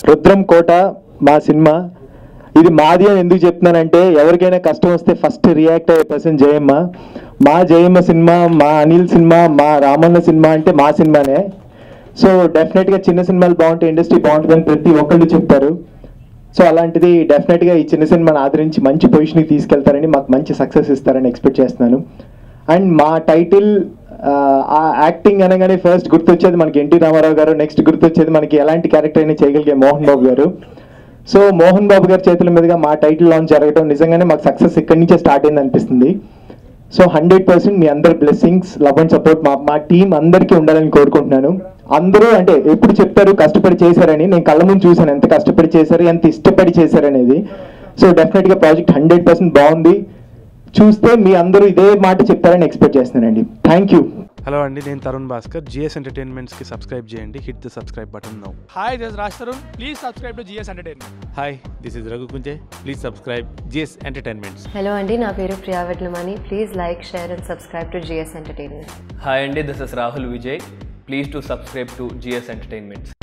రుద్రం కోట మా సినిమా ఇది మాది అని ఎందుకు చెప్తున్నానంటే ఎవరికైనా కష్టం వస్తే ఫస్ట్ రియాక్ట్ అయ్యే పర్సన్ జయమ్మ మా జయమ్మ సినిమా మా అనిల్ సినిమా మా రామన్న సినిమా అంటే మా సినిమానే సో డెఫినెట్గా చిన్న సినిమాలు బాగుంటే ఇండస్ట్రీ బాగుంటుందని ప్రతి ఒక్కళ్ళు చెప్తారు సో అలాంటిది డెఫినెట్గా ఈ చిన్న సినిమాని ఆదరించి మంచి పొజిషన్కి తీసుకెళ్తారని మాకు మంచి సక్సెస్ ఇస్తారని ఎక్స్పెక్ట్ చేస్తున్నాను అండ్ మా టైటిల్ ఆ యాక్టింగ్ అనగానే ఫస్ట్ గుర్తొచ్చేది మనకి ఎన్టీ రామారావు గారు నెక్స్ట్ గుర్తొచ్చేది మనకి ఎలాంటి క్యారెక్టర్ అయినా చేయగలిగే మోహన్ బాబు గారు సో మోహన్ బాబు గారి చేతుల మీదుగా మా టైటిల్ లాంచ్ జరగడం నిజంగానే మాకు సక్సెస్ ఇక్కడి నుంచే స్టార్ట్ అయింది అనిపిస్తుంది సో హండ్రెడ్ పర్సెంట్ మీ అందరి బ్లెస్సింగ్స్ లవ్ అండ్ సపోర్ట్ మా మా టీం అందరికీ ఉండాలని కోరుకుంటున్నాను అందరూ అంటే ఎప్పుడు చెప్తారు కష్టపడి చేశారని నేను కళ్ళ ముందు చూశాను ఎంత కష్టపడి చేశారు ఎంత ఇష్టపడి చేశారు అనేది సో డెఫినెట్గా ప్రాజెక్ట్ హండ్రెడ్ పర్సెంట్ బాగుంది చూస్తే మీ అందరూ ఇదే మాట చెప్తారని ఎక్స్పెక్ట్ చేస్తున్నానండి థ్యాంక్ యూ హలో అండి నేను తరుణ్ భాస్కర్ జిఎస్ ఎంటర్టైన్మెంట్స్కి సబ్స్క్రైబ్ చేయండి hit the subscribe button now Hi, this is Raj Tarun. Please subscribe to GS Entertainment. Hi this is Raghu Kunche please subscribe G S entertainments hello అండి నా పేరు Priya Vetlamani please like share and subscribe to G S entertainment hi అండి this is Rahul Vijay please to subscribe to G S entertainments